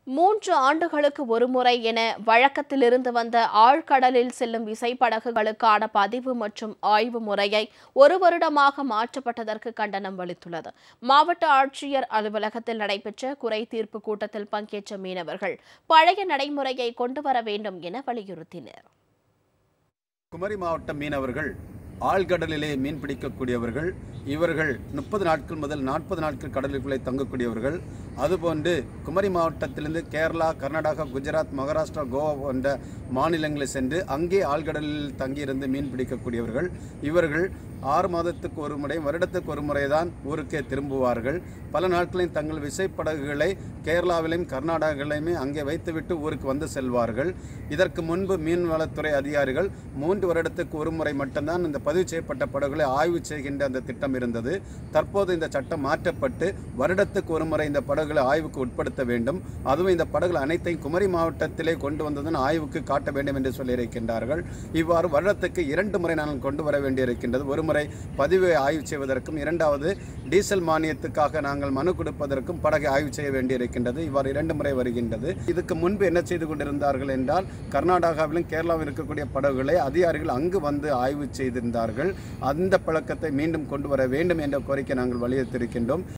மூன்று ஆண்டுகளுக்கு ஒருமுறை என வழக்கத்திலிருந்து வந்த ஆழ்கடலில் செல்லும் விசைப்படகுகளுக்கான பதிவு மற்றும் ஆய்வு முறையை ஒரு வருடமாக மாற்றப்பட்டதற்கு கண்டனம் அளித்துள்ளது மாவட்ட ஆட்சியர் அலுவலகத்தில் நடைபெற்ற குறை தீர்ப்பு கூட்டத்தில் பங்கேற்ற மீனவர்கள் பழைய நடைமுறையை கொண்டு வர வேண்டும் என வலியுறுத்தினர் குமரி மாவட்ட மீனவர்கள் ஆழ்கடலிலே மீன் பிடிக்கக்கூடியவர்கள் இவர்கள் முப்பது நாட்கள் முதல் நாற்பது நாட்கள் கடலுக்குள்ளே தங்கக்கூடியவர்கள் அதுபோன்று குமரி மாவட்டத்திலிருந்து கேரளா கர்நாடகா குஜராத் மகாராஷ்டிரா கோவா போன்ற மாநிலங்களில் சென்று அங்கே ஆழ்கடலில் தங்கியிருந்து மீன் பிடிக்கக்கூடியவர்கள் இவர்கள் ஆறு மாதத்துக்கு ஒரு முறை வருடத்துக்கு ஒரு முறை தான் ஊருக்கே திரும்புவார்கள் பல நாட்களையும் தங்கள் விசைப்படகுகளை கேரளாவிலையும் கர்நாடகாவிலையுமே அங்கே வைத்துவிட்டு ஊருக்கு வந்து செல்வார்கள் இதற்கு முன்பு மீன்வளத்துறை அதிகாரிகள் மூன்று வருடத்துக்கு ஒரு முறை மட்டும்தான் இந்த பதிவு செய்யப்பட்ட படகுகளை ஆய்வு செய்கின்ற அந்த திட்டம் இருந்தது தற்போது இந்த சட்டம் மாற்றப்பட்டு வருடத்துக்கு ஒரு முறை இந்த படகுகளை ஆய்வுக்கு உட்படுத்த வேண்டும் அதுவும் இந்த படகுகள் அனைத்தையும் குமரி மாவட்டத்திலே கொண்டு வந்ததன் ஆய்வுக்கு காட்ட வேண்டும் என்று சொல்லியிருக்கின்றார்கள் இவ்வாறு வருடத்துக்கு இரண்டு முறை நாங்கள் கொண்டு வர வேண்டியிருக்கின்றது ஒரு முறை பதிவை ஆய்வு செய்வதற்கும் இரண்டாவது டீசல் மானியத்துக்காக நாங்கள் மனு கொடுப்பதற்கும் படகை ஆய்வு செய்ய வேண்டியிருக்கின்றது இவ்வாறு இரண்டு முறை வருகின்றது இதுக்கு முன்பு என்ன செய்து கொண்டிருந்தார்கள் என்றால் கர்நாடகாவிலும் கேரளாவில் இருக்கக்கூடிய படகுகளை அதிகாரிகள் அங்கு வந்து ஆய்வு செய்திருந்தார்கள் அந்த பழக்கத்தை மீண்டும் கொண்டு வர வேண்டும் என்ற கோரிக்கை நாங்கள் வலியுறுத்தியிருக்கின்றோம்